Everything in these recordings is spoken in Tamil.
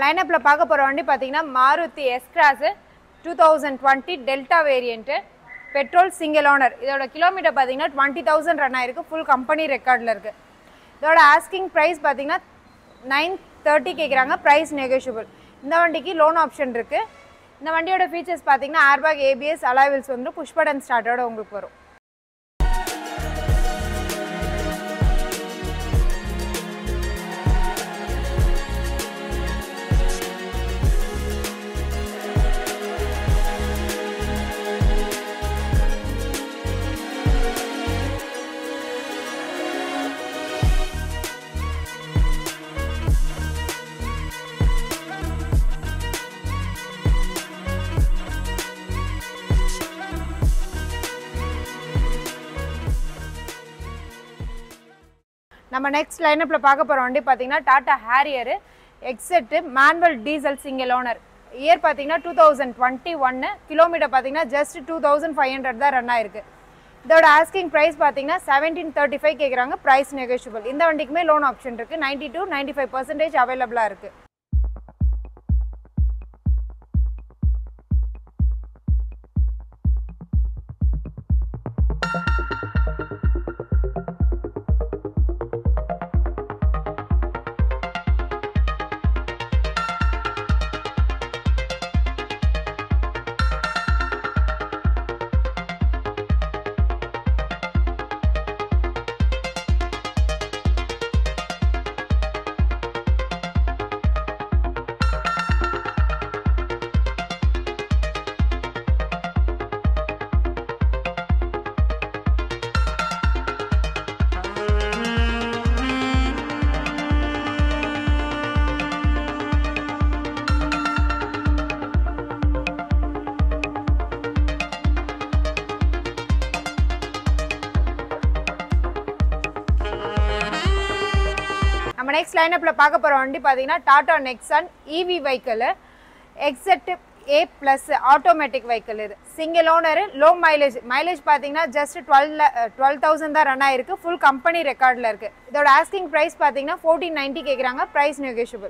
லைனப்பில் பார்க்க போகிற வண்டி பார்த்தீங்கன்னா Maruti S cross two thousand twenty delta variant petrol single owner இதோட கிலோமீட்டர் பார்த்தீங்கன்னா டுவெண்ட்டி தௌசண்ட் ரன் ஆயிருக்கு ஃபுல் கம்பெனி ரெக்கார்டில் இருக்குது இதோட ஆஸ்கிங் ப்ரைஸ் பார்த்தீங்கன்னா நைன் தேர்ட்டி கேட்குறாங்க ப்ரைஸ் நெகோஷியபிள் இந்த வண்டிக்கு லோன் ஆப்ஷன் இருக்குது இந்த வண்டியோட ஃபீச்சர்ஸ் பார்த்தீங்கன்னா ஏர்பேக் ஏபிஎஸ் அலாய்வில்ஸ் வந்து புஷ் பட்டன் ஸ்டார்ட்டோட உங்களுக்கு வரும் நம்ம நெக்ஸ்ட் லைனப்பில் பார்க்க போகிற வண்டி பார்த்தீங்கன்னா Tata Harrier XZ manual diesel single owner year பார்த்தீங்கன்னா டூ தௌசண்ட் டுவெண்ட்டி ஒன்று கிலோமீட்டர் பார்த்தீங்கன்னா just two thousand five hundred தான் ரன் ஆயிருக்கு இதோட ஆஸ்கிங் ப்ரைஸ் பார்த்தீங்கன்னா செவன்டீன் தேர்ட்டி ஃபைவ் கேட்குறாங்க ப்ரைஸ் நெகோஷியபிள் இந்த வண்டிக்குமே லோன் ஆப்ஷன் இருக்குது ninety two ninety five percentage அவைலபிளாக இருக்குது நம்ம நெக்ஸ்ட் லைனப்பில் பார்க்க போகிற வண்டி பார்த்தீங்கன்னா Tata Nexon EV vehicle XZ A plus automatic vehicle இது single owner low mileage mileage பார்த்தீங்கன்னா ஜஸ்ட் டுவெல் டுவெல் தௌசண்ட் தான் ரன் ஆயிருக்கு ஃபுல் கம்பெனி ரெக்கார்டில் இருக்குது இதோட ஆஸ்கிங் ப்ரைஸ் பார்த்தீங்கன்னா ஃபோர்டீன் நைன்ட்டி கேட்குறாங்க ப்ரைஸ் நெகோஷியபிள்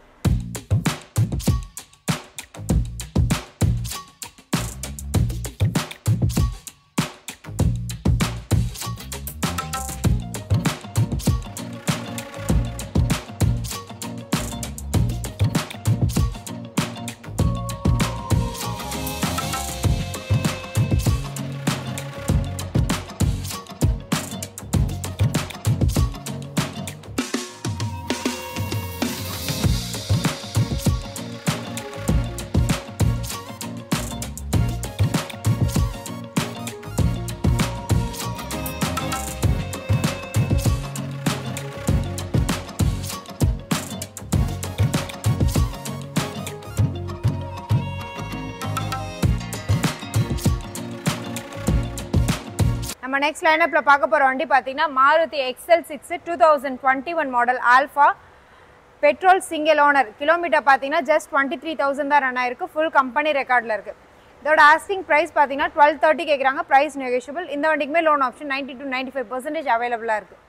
நம்ம நெக்ஸ்ட் லைனப்பில் பார்க்க போகிற வண்டி பார்த்தீங்கன்னா Maruti XL six two thousand twenty one model alpha petrol single owner kilometre பார்த்தீங்கன்னா ஜஸ்ட் டுவெண்ட்டி த்ரீ தௌசண்ட் தான் ரன் ஆயிருக்கு ஃபுல் கம்பெனி ரெக்கார்டில் இருக்குது இதோட ஆஸ்கிங் ப்ரைஸ் பார்த்தீங்கன்னா டுவெல் தேர்ட்டி கேட்குறாங்க ப்ரைஸ் நெகோஷியபிள் இந்த வண்டிக்குமே loan option ninety two ninety five percentage அவைலபிளாக இருக்குது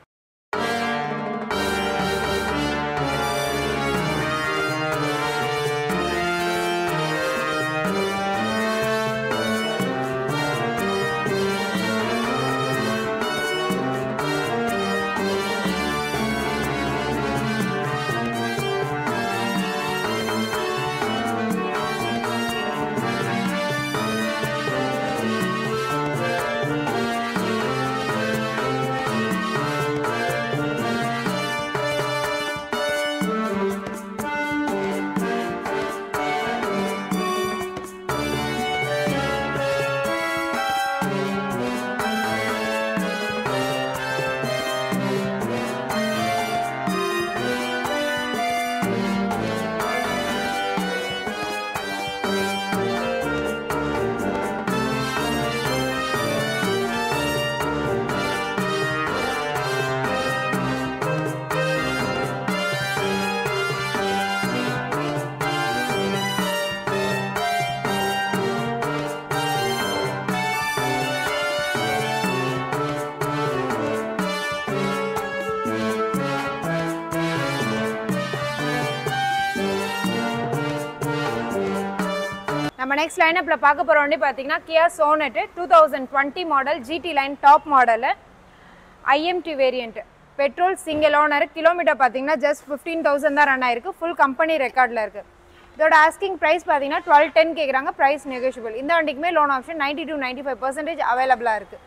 நம்ம நெக்ஸ்ட் லைனப்பில் பார்க்க போகிற வண்டி பார்த்தீங்கன்னா Kia Sonet two thousand twenty model GT line top model iMT variant petrol single owner kilometre பார்த்தீங்கன்னா ஜஸ்ட் ஃபிஃப்டீன் தௌசண்ட் தான் ரன் ஆயிருக்கு ஃபுல் கம்பெனி ரெக்கார்டில் இருக்குது இதோட ஆஸ்கிங் ப்ரைஸ் பார்த்தீங்கன்னா டுவெல் டென் கேட்குறாங்க ப்ரைஸ் நெகோஷியபிள் இந்த வண்டிக்குமே loan option ninety two ninety five percentage அவைலபிளாக இருக்குது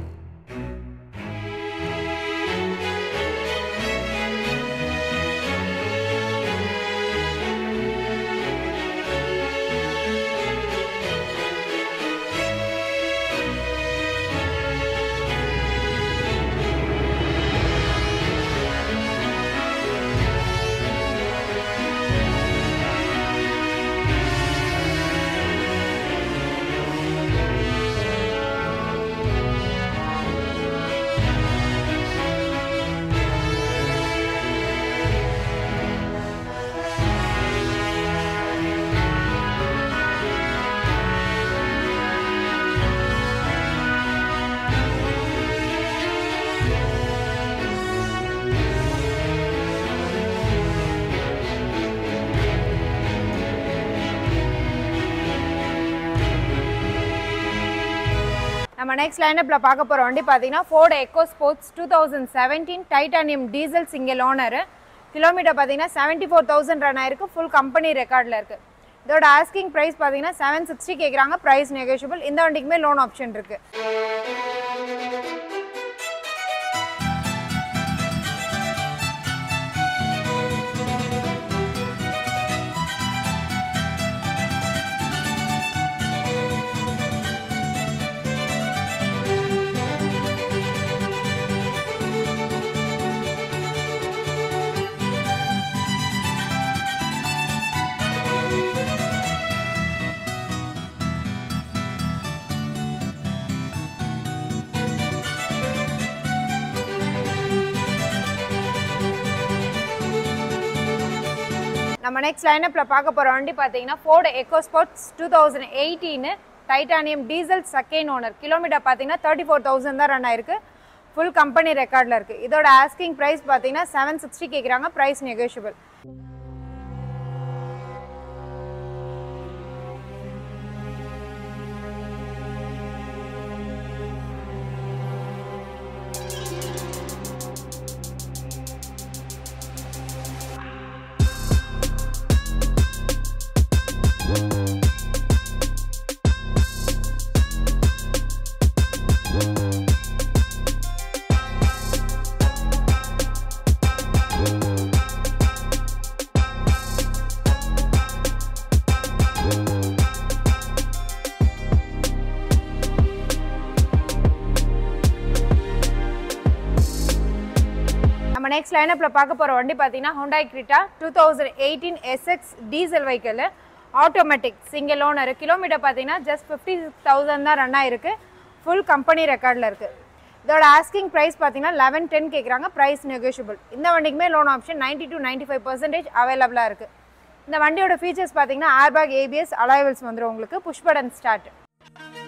நம்ம நெக்ஸ்ட் லைனப்பில் பார்க்க போகிற வண்டி பார்த்தீங்கன்னா Ford Eco Sports two thousand seventeen titanium diesel single owner kilometre பார்த்தீங்கன்னா செவன்ட்டி ஃபோர் தௌசண்ட் ரன் ஆயிருக்கு ஃபுல் கம்பெனி ரெக்கார்டில் இருக்குது இதோட ஆஸ்கிங் ப்ரைஸ் பார்த்தீங்கன்னா செவன் சிக்ஸ்டி கேட்குறாங்க ப்ரைஸ் நெகோஷியபிள் இந்த வண்டிக்குமே லோன் ஆப்ஷன் இருக்குது நம்ம நெக்ஸ்ட் லைனப்பில் பார்க்க போகிற வண்டி பார்த்தீங்கன்னா Ford Eco Sports two thousand eighteen titanium diesel second owner kilometre பார்த்தீங்கன்னா தேர்ட்டி ஃபோர் தௌசண்ட் தான் ரன் ஆயிருக்கு ஃபுல் கம்பெனி ரெக்கார்டில் இருக்குது இதோட ஆஸ்கிங் ப்ரைஸ் பார்த்தீங்கன்னா செவன் சிக்ஸ்டி கேட்குறாங்க ப்ரைஸ் நெகோஷியபிள் நம்ம நெக்ஸ்ட் லைனப்பில் பார்க்க போகிற வண்டி பார்த்தீங்கன்னா Hyundai Creta two thousand eighteen SX diesel vehicle automatic single owner kilometre பார்த்தீங்கன்னா ஜஸ்ட் ஃபிஃப்டி சிக்ஸ் தௌசண்ட் தான் ரன் ஆயிருக்கு ஃபுல் கம்பெனி ரெக்கார்டில் இருக்குது இதோட ஆஸ்கிங் ப்ரைஸ் பார்த்தீங்கன்னா லெவன் டென் கேட்குறாங்க ப்ரைஸ் நெகோஷியபிள் இந்த வண்டிக்குமே loan option ninety two ninety five percentage அவைலபிளாக இருக்குது இந்த வண்டியோட ஃபீச்சர்ஸ் பார்த்தீங்கன்னா ஏர்பேக் ஏபிஎஸ் அலாய்வல்ஸ் வந்துடும் உங்களுக்கு புஷ் பட்டன் ஸ்டார்ட்